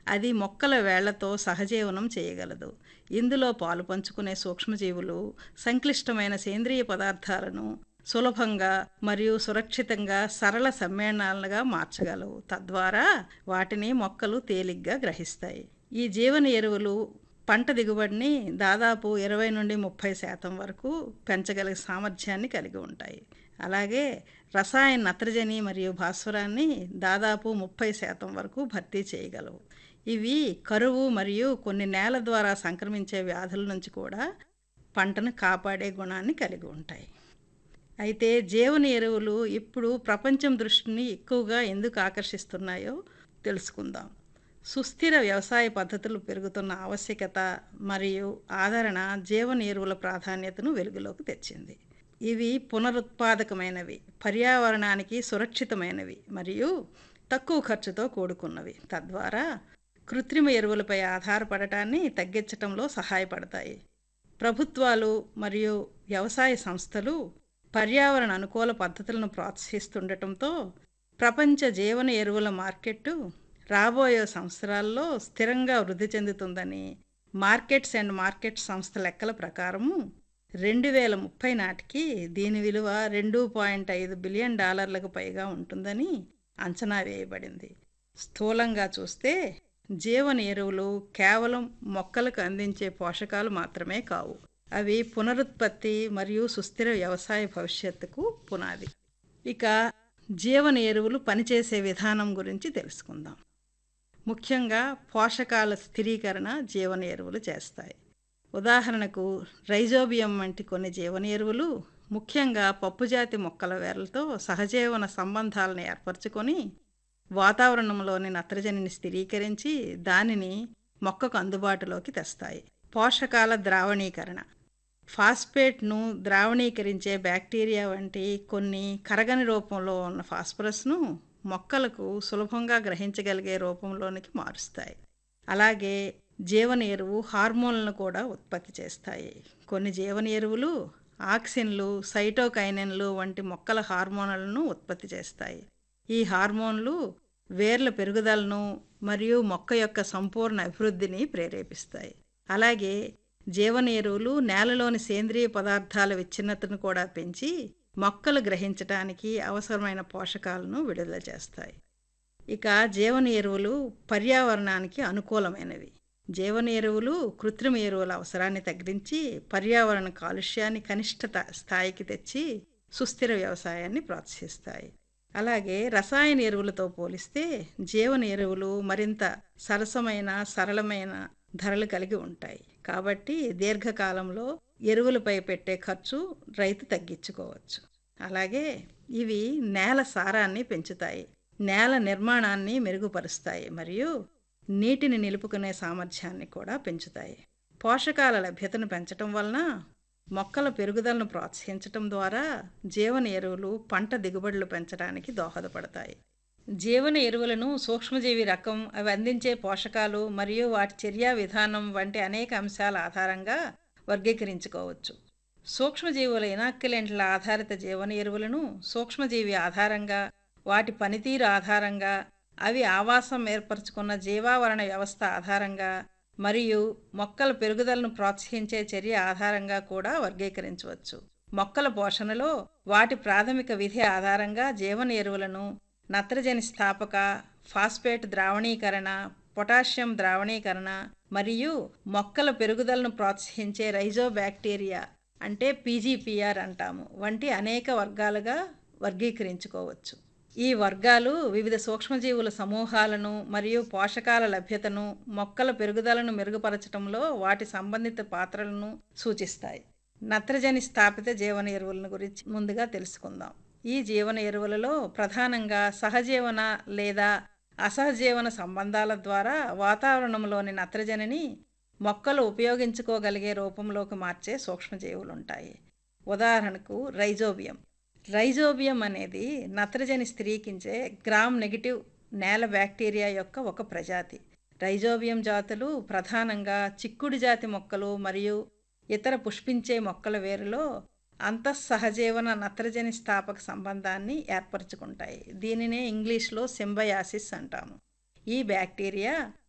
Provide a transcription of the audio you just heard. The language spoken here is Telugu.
అది మొక్కల వేళ్లతో సహజీవనం చేయగలదు ఇందులో పాలు పంచుకునే సూక్ష్మజీవులు సంక్లిష్టమైన సేంద్రియ పదార్థాలను సులభంగా మరియు సురక్షితంగా సరళ సమ్మేళనాలుగా మార్చగలవు తద్వారా వాటిని మొక్కలు తేలిగ్గా గ్రహిస్తాయి ఈ జీవన ఎరువులు పంట దిగుబడిని దాదాపు ఇరవై నుండి ముప్పై శాతం వరకు పెంచగలిగే సామర్థ్యాన్ని కలిగి ఉంటాయి అలాగే రసాయన నత్రజని మరియు భాస్వరాన్ని దాదాపు ముప్పై శాతం వరకు భర్తీ చేయగలవు ఇవి కరువు మరియు కొన్ని నేల ద్వారా సంక్రమించే వ్యాధుల నుంచి కూడా పంటను కాపాడే గుణాన్ని కలిగి ఉంటాయి అయితే జీవన ఎరువులు ఇప్పుడు ప్రపంచం దృష్టిని ఎక్కువగా ఎందుకు ఆకర్షిస్తున్నాయో తెలుసుకుందాం సుస్థిర వ్యవసాయ పద్ధతులు పెరుగుతున్న ఆవశ్యకత మరియు ఆదరణ జీవన ఎరువుల ప్రాధాన్యతను వెలుగులోకి తెచ్చింది ఇవి పునరుత్పాదకమైనవి పర్యావరణానికి సురక్షితమైనవి మరియు తక్కువ ఖర్చుతో కూడుకున్నవి తద్వారా కృత్రిమ ఎరువులపై ఆధారపడటాన్ని తగ్గించటంలో సహాయపడతాయి ప్రభుత్వాలు మరియు వ్యవసాయ సంస్థలు పర్యావరణ అనుకూల పద్ధతులను ప్రోత్సహిస్తుండటంతో ప్రపంచ జీవన ఎరువుల మార్కెట్టు రాబోయే సంవత్సరాల్లో స్థిరంగా వృద్ధి చెందుతుందని మార్కెట్స్ అండ్ మార్కెట్ సంస్థ లెక్కల ప్రకారము రెండు వేల ముప్పై నాటికి దీని విలువ రెండు పాయింట్ ఐదు బిలియన్ డాలర్లకు పైగా ఉంటుందని అంచనా వేయబడింది స్థూలంగా చూస్తే జీవన ఎరువులు కేవలం మొక్కలకు అందించే పోషకాలు మాత్రమే కావు అవి పునరుత్పత్తి మరియు సుస్థిర వ్యవసాయ భవిష్యత్తుకు పునాది ఇక జీవన ఎరువులు పనిచేసే విధానం గురించి తెలుసుకుందాం ముఖ్యంగా పోషకాల స్థిరీకరణ జీవన ఎరువులు చేస్తాయి ఉదాహరణకు రైజోబియం వంటి కొన్ని జీవన ఎరువులు ముఖ్యంగా పప్పుజాతి మొక్కల వేర్లతో సహజీవన సంబంధాలను ఏర్పరచుకొని వాతావరణంలోని నత్రజనిని స్థిరీకరించి దానిని మొక్కకు అందుబాటులోకి తెస్తాయి పోషకాల ద్రావణీకరణ ఫాస్ఫేట్ను ద్రావణీకరించే బ్యాక్టీరియా వంటి కొన్ని కరగని రూపంలో ఉన్న ఫాస్ఫరస్ను మొక్కలకు సులభంగా గ్రహించగలిగే రూపంలోనికి మారుస్తాయి అలాగే జీవన ఎరువు హార్మోన్లను కూడా ఉత్పత్తి చేస్తాయి కొన్ని జీవన ఎరువులు ఆక్సిన్లు సైటోకైనన్లు వంటి మొక్కల హార్మోన్లను ఉత్పత్తి చేస్తాయి ఈ హార్మోన్లు వేర్ల పెరుగుదలను మరియు మొక్క యొక్క సంపూర్ణ అభివృద్ధిని ప్రేరేపిస్తాయి అలాగే జీవన ఎరువులు నేలలోని సేంద్రియ పదార్థాల విచ్ఛిన్నతను కూడా పెంచి మొక్కలు గ్రహించడానికి అవసరమైన పోషకాలను విడుదల చేస్తాయి ఇక జీవన ఎరువులు పర్యావరణానికి అనుకూలమైనవి జీవన ఎరువులు కృత్రిమ ఎరువుల అవసరాన్ని తగ్గించి పర్యావరణ కాలుష్యాన్ని కనిష్ట స్థాయికి తెచ్చి సుస్థిర వ్యవసాయాన్ని ప్రోత్సహిస్తాయి అలాగే రసాయన ఎరువులతో పోలిస్తే జీవన ఎరువులు మరింత సరసమైన సరళమైన ధరలు కలిగి ఉంటాయి కాబట్టి దీర్ఘకాలంలో ఎరువులపై పెట్టే ఖర్చు రైతు తగ్గించుకోవచ్చు అలాగే ఇవి నేల సారాన్ని పెంచుతాయి నేల నిర్మాణాన్ని మెరుగుపరుస్తాయి మరియు నీటిని నిలుపుకునే సామర్థ్యాన్ని కూడా పెంచుతాయి పోషకాల లభ్యతను పెంచటం వలన మొక్కల పెరుగుదలను ప్రోత్సహించటం ద్వారా జీవన ఎరువులు పంట దిగుబడులు పెంచడానికి దోహదపడతాయి జీవన ఎరువులను సూక్ష్మజీవి రకం అవి అందించే పోషకాలు మరియు వాటి చర్యా విధానం వంటి అనేక అంశాల ఆధారంగా వర్గీకరించుకోవచ్చు సూక్ష్మజీవుల ఇనాక్యులెంట్ల ఆధారిత జీవన ఎరువులను సూక్ష్మజీవి ఆధారంగా వాటి పనితీరు ఆధారంగా అవి ఆవాసం ఏర్పరచుకున్న జీవావరణ వ్యవస్థ ఆధారంగా మరియు మొక్కల పెరుగుదలను ప్రోత్సహించే చర్య ఆధారంగా కూడా వర్గీకరించవచ్చు మొక్కల పోషణలో వాటి ప్రాథమిక విధి ఆధారంగా జీవన ఎరువులను నత్రజని స్థాపక ఫాస్ఫేట్ ద్రావణీకరణ పొటాషియం ద్రావణీకరణ మరియు మొక్కల పెరుగుదలను ప్రోత్సహించే రైజోబ్యాక్టీరియా అంటే పీజీపీఆర్ అంటాము వంటి అనేక వర్గాలుగా వర్గీకరించుకోవచ్చు ఈ వర్గాలు వివిధ సూక్ష్మజీవుల సమూహాలను మరియు పోషకాల లభ్యతను మొక్కల పెరుగుదలను మెరుగుపరచడంలో వాటి సంబంధిత పాత్రలను సూచిస్తాయి నత్రజని స్థాపిత జీవన ఎరువులను గురించి ముందుగా తెలుసుకుందాం ఈ జీవన ఎరువులలో ప్రధానంగా సహజీవన లేదా అసహజీవన సంబంధాల ద్వారా వాతావరణంలోని నత్రజనిని మొక్కలు ఉపయోగించుకోగలిగే రూపంలోకి మార్చే సూక్ష్మజీవులు ఉంటాయి ఉదాహరణకు రైజోబియం రైజోబియం అనేది నత్రజని స్థిరీకించే గ్రామ్ నెగిటివ్ నేల బ్యాక్టీరియా యొక్క ఒక ప్రజాతి రైజోబియం జాతులు ప్రధానంగా చిక్కుడు జాతి మొక్కలు మరియు ఇతర పుష్పించే మొక్కల వేరులో అంతఃసహజీవన నత్రజని స్థాపక సంబంధాన్ని ఏర్పరచుకుంటాయి దీనినే ఇంగ్లీష్లో సింబయాసిస్ అంటాము ఈ బ్యాక్టీరియా